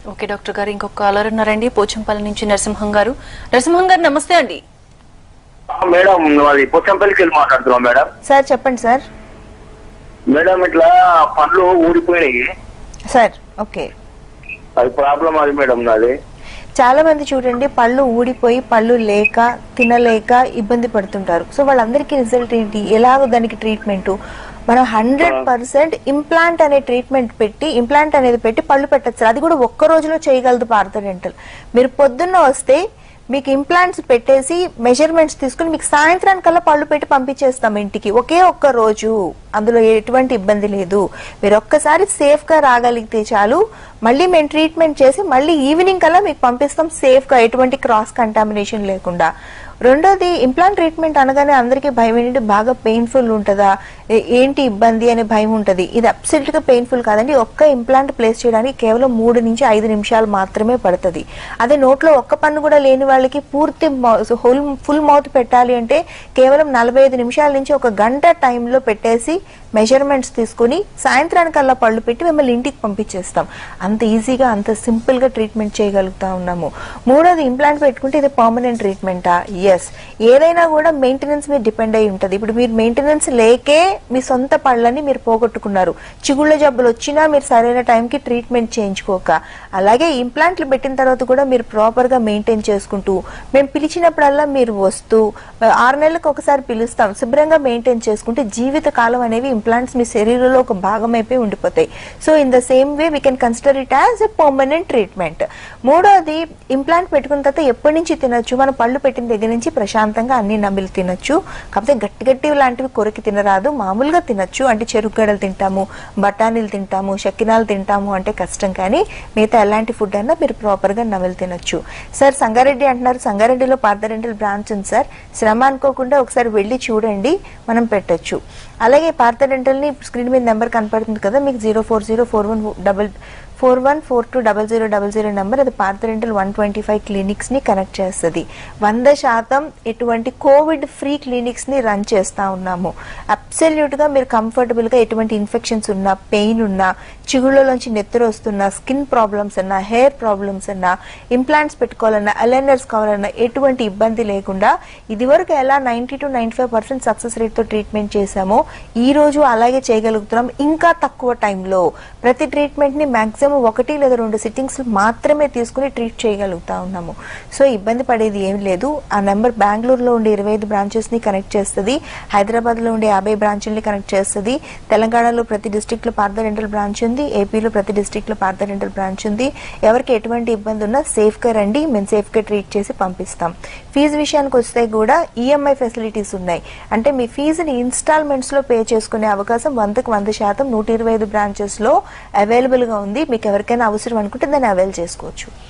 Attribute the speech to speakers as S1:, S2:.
S1: okay doctor గారు ఇంకొక caller ఉన్నారండి పోచంపల్లి నుంచి నరసింహం గారు నరసింహం గారు నమస్తే అండి
S2: ఆ, మేడం అది పొచ్చంపల్లికి వెళ్ళి మాట్లాడుతున్నాం మేడం
S3: సార్ చెప్పండి సార్
S2: మేడం ఇట్లా పండ్లు ఊడిపోయినాయి
S3: సార్ ఓకే
S2: అది ప్రాబ్లం అది మేడం నాది
S3: చాలా మంది చూడండి పళ్ళు ఊడిపోయి పళ్ళు లేక తినలేక ఇబ్బంది పడుతుంటారు సో వాళ్ళందరికీ రిజల్ట్ ఏంటి ఎలాగో దానికి ట్రీట్మెంట్ మనం హండ్రెడ్ పర్సెంట్ ఇంప్లాంట్ అనే ట్రీట్మెంట్ పెట్టి ఇంప్లాంట్ అనేది పెట్టి పళ్ళు పెట్టచ్చు అది కూడా ఒక్క రోజులో చేయగలదు పార్థ డెంటల్ మీరు పొద్దున్న వస్తే మీకు ఇంప్లాంట్స్ పెట్టేసి మెజర్మెంట్స్ తీసుకుని మీకు సాయంత్రానికల్లా పళ్ళు పెట్టి పంపించేస్తాం ఇంటికి ఒకే ఒక్క రోజు అందులో ఎటువంటి ఇబ్బంది లేదు మీరు ఒక్కసారి సేఫ్ గా రాగలిగితే చాలు మళ్ళీ మేము ట్రీట్మెంట్ చేసి మళ్ళీ ఈవినింగ్ కల్లా మీకు పంపిస్తాం సేఫ్ గా ఎటువంటి క్రాస్ కంటామినేషన్ లేకుండా రెండోది ఇంప్లాంట్ ట్రీట్మెంట్ అనగానే అందరికీ భయం ఏంటంటే బాగా పెయిన్ఫుల్ ఉంటుందా ఏ- ఏంటి ఇబ్బంది అనే భయం ఉంటుంది ఇది అబ్సల్యూట్ గా పెయిన్ఫుల్ కాదండి ఒక్క ఇంప్లాంట్ ప్లేస్ చేయడానికి కేవలం మూడు నుంచి ఐదు నిమిషాలు మాత్రమే పడుతుంది అదే నోట్లో ఒక్క పన్ను కూడా లేని వాళ్ళకి పూర్తి హోల్ ఫుల్ మౌత్ పెట్టాలి అంటే కేవలం నలభై ఐదు నిమిషాల నుంచి ఒక గంట టైంలో పెట్టేసి మెజర్మెంట్స్ తీసుకుని సాయంత్రానికల్లా పళ్ళు పెట్టి మిమ్మల్ని ఇంటికి పంపించేస్తాం అంత ఈజీగా అంత సింపుల్ గా ట్రీట్మెంట్ చేయగలుగుతా ఉన్నాము మూడోది ఇంప్లాంట్ పెట్టుకుంటే ఇది పర్మనెంట్ ట్రీట్మెంటా ఎస్ ఏదైనా కూడా మెయింటెనెన్స్ మీద డిపెండ్ అయి ఉంటుంది ఇప్పుడు మీరు మెయింటెనెన్స్ లేకే మీ సొంత పళ్ళని మీరు పోగొట్టుకున్నారు చిగుళ్ళ జబ్బులు వచ్చినా మీరు సరైన టైంకి ట్రీట్మెంట్ చేయించుకోక అలాగే ఇంప్లాంట్లు పెట్టిన తర్వాత కూడా మీరు ప్రాపర్ గా మెయింటైన్ చేసుకుంటూ మేము పిలిచినప్పుడల్లా మీరు వస్తూ ఆరు నెలలకు ఒకసారి పిలుస్తాం శుభ్రంగా మెయింటైన్ చేసుకుంటే జీవిత కాలం అనేవి ఇంప్లాంట్స్ మీ శరీరంలో ఒక భాగం అయిపోయి ఉండిపోతాయి so in the same way we can consider it as a permanent treatment మూడోది ఇంప్లాంట్ పెట్టుకున్న తర్వాత ఎప్పటి నుంచి తినొచ్చు మన పళ్ళు పెట్టిన దగ్గర నుంచి ప్రశాంతంగా అన్ని నమిలి తినొచ్చు కాకపోతే గట్టి గట్టి లాంటివి కొరికి తినరాదు మామూలుగా తినొచ్చు అంటే చెరుకు గడలు తింటాము బఠానీలు తింటాము షక్కినాలు తింటాము అంటే కష్టం కానీ మిగతా ఎలాంటి ఫుడ్ అయినా మీరు ప్రాపర్ గా నమిలి తినొచ్చు సార్ సంగారెడ్డి అంటున్నారు సంగారెడ్డిలో పార్థరెంటల్ బ్రాంచ్ ఉంది సార్ శ్రమ అనుకోకుండా ఒకసారి వెళ్ళి చూడండి మనం పెట్టొచ్చు అలాగే పార్థరెంటల్ ని స్క్రీన్ మీద నెంబర్ కనపడుతుంది కదా మీకు zero four zero four one double four one four two double zero double zero number అది పార్థరెంటల్ వన్ ట్వంటీ ఫైవ్ క్లినిక్స్ ని కనెక్ట్ చేస్తుంది వంద శాతం ఎటువంటి కోవిడ్ ఫ్రీ క్లినిక్స్ ని రన్ చేస్తా ఉన్నాము అబ్సల్యూట్ గా మీరు కంఫర్టబుల్ గా ఎటువంటి ఇన్ఫెక్షన్స్ ఉన్నా పెయిన్ ఉన్నా చిగుళ్ళలోంచి నెత్తురు వస్తున్నా స్కిన్ ప్రాబ్లమ్స్ అన్నా హెయిర్ ప్రాబ్లమ్స్ అన్నా ఇంప్లాంట్స్ పెట్టుకోవాలన్నా అలైనర్స్ కావాలన్నా ఎటువంటి ఇబ్బంది లేకుండా ఇదివరకు ఎలా ninety two ninety five percent success rate తో ట్రీట్మెంట్ చేశామో ఈ రోజు అలాగే చేయగలుగుతున్నాం ఇంకా తక్కువ టైంలో ప్రతి ట్రీట్మెంట్ ని మాక్సిమం ఒకటి లేదా రెండు సిట్టింగ్స్ మాత్రమే తీసుకుని ట్రీట్ చేయగలుగుతా ఉన్నాము సో ఇబ్బంది పడేది ఏం లేదు ఆ నెంబర్ బెంగళూరులో ఉండే ఇరవై ఐదు బ్రాంచెస్ ని కనెక్ట్ చేస్తుంది హైదరాబాద్ లో ఉండే యాభై బ్రాంచుల్ని కనెక్ట్ చేస్తుంది తెలంగాణలో ప్రతి డిస్టిక్ లో పార్థ డెంటల్ బ్రాంచ్ ఉంది ఏపీలో ప్రతి డిస్టిక్ లో పార్థ డెంటల్ బ్రాంచ్ ఉంది ఎవరికి ఎటువంటి ఇబ్బంది ఉన్నా సేఫ్ గా రండి మేము సేఫ్ గా ట్రీట్ చేసి పంపిస్తాం ఫీజు విషయానికి వస్తే కూడా ఈఎంఐ ఫెసిలిటీస్ ఉన్నాయి అంటే మీ ఫీజుని ఇన్స్టాల్మెంట్స్ లో పే చేసుకునే అవకాశం వందకు వంద శాతం నూట ఇరవై ఐదు బ్రాంచెస్ లో అవైలబుల్ గా ఉంది మీకు ఎవరికైనా అవసరం అనుకుంటే దాన్ని అవైల్ చేసుకోవచ్చు